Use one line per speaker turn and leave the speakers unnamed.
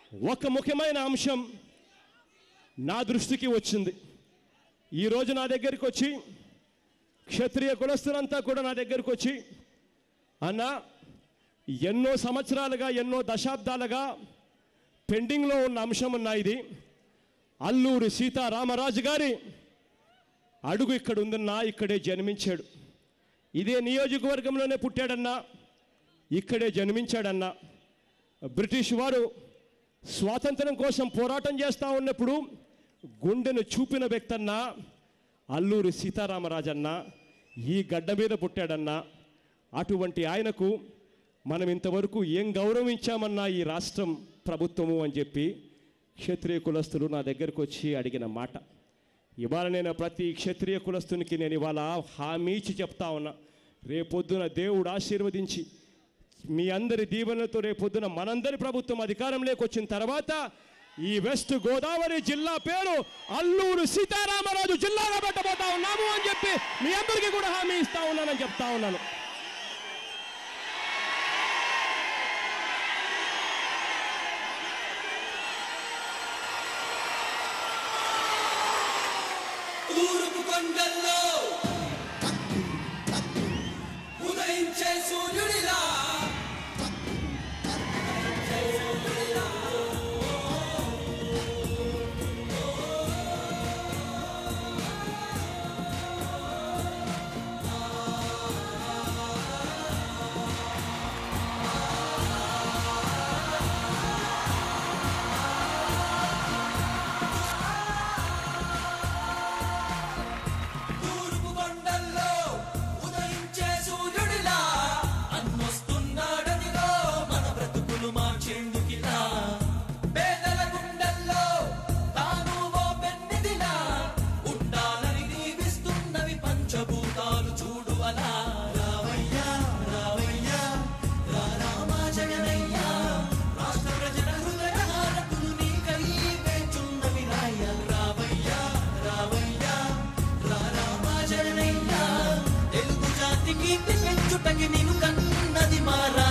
ఒక ముఖ్యమైన అంశం నా దృష్టికి వచ్చింది ఈరోజు నా దగ్గరికి వచ్చి క్షత్రియ కులస్తులంతా కూడా నా దగ్గరికి వచ్చి అన్న ఎన్నో సంవత్సరాలుగా ఎన్నో దశాబ్దాలుగా పెండింగ్లో ఉన్న అంశం అన్న ఇది అల్లూరి సీతారామరాజు గారి అడుగు ఇక్కడ ఉందన్నా ఇక్కడే జన్మించాడు ఇదే నియోజకవర్గంలోనే పుట్టాడన్నా ఇక్కడే జన్మించాడన్నా బ్రిటిష్ వారు స్వాతంత్రం కోసం పోరాటం చేస్తూ ఉన్నప్పుడు గుండెను చూపిన వ్యక్తన్నా అల్లూరి సీతారామరాజన్న ఈ గడ్డ మీద పుట్టాడన్నా అటువంటి ఆయనకు మనం ఇంతవరకు ఏం గౌరవించామన్నా ఈ రాష్ట్రం ప్రభుత్వము అని చెప్పి క్షత్రియ కులస్తులు నా దగ్గరకు వచ్చి అడిగిన మాట ఇవాళ నేను ప్రతి క్షత్రియ కులస్తునికి నేను ఇవాళ హామీ ఇచ్చి చెప్తా ఉన్నా రేపొద్దున దేవుడు ఆశీర్వదించి మీ అందరి దీవెనలతో రేపొద్దున మనందరి ప్రభుత్వం అధికారంలోకి వచ్చిన తర్వాత ఈ వెస్ట్ గోదావరి జిల్లా పేరు అల్లూరు సీతారామరాజు జిల్లాగా పెట్టబోతా ఉన్నాము అని చెప్పి మీ అందరికీ కూడా హామీ ఇస్తా ఉన్నానని చెప్తా ఉన్నాను
తూర్పు కొండల్లో ఉదయించే సూర్యుడిలా తూర్పు కొండల్లో ఉదయించే సూర్యుడిలా అన్నొస్తున్నాడదిగో మన బ్రతుకులు మార్చేందుకిలా పేదల గుండెల్లో తాను ఓ పెన్నిదిలా ఉండాలని దీవిస్తున్నవి పంచభూతాలు చూడు అలా రావయ్యా రావయ్యా రా రామా జగనయ్యా రాష్ట్ర ప్రజల హృదయ హారతులు నీకై వేచున్నవి రాయ రావయ్యా రావయ్యా రా రామా జగనయ్యా తెలుగు జాతికి పెంచుటకి నిన్ను కన్నది మారా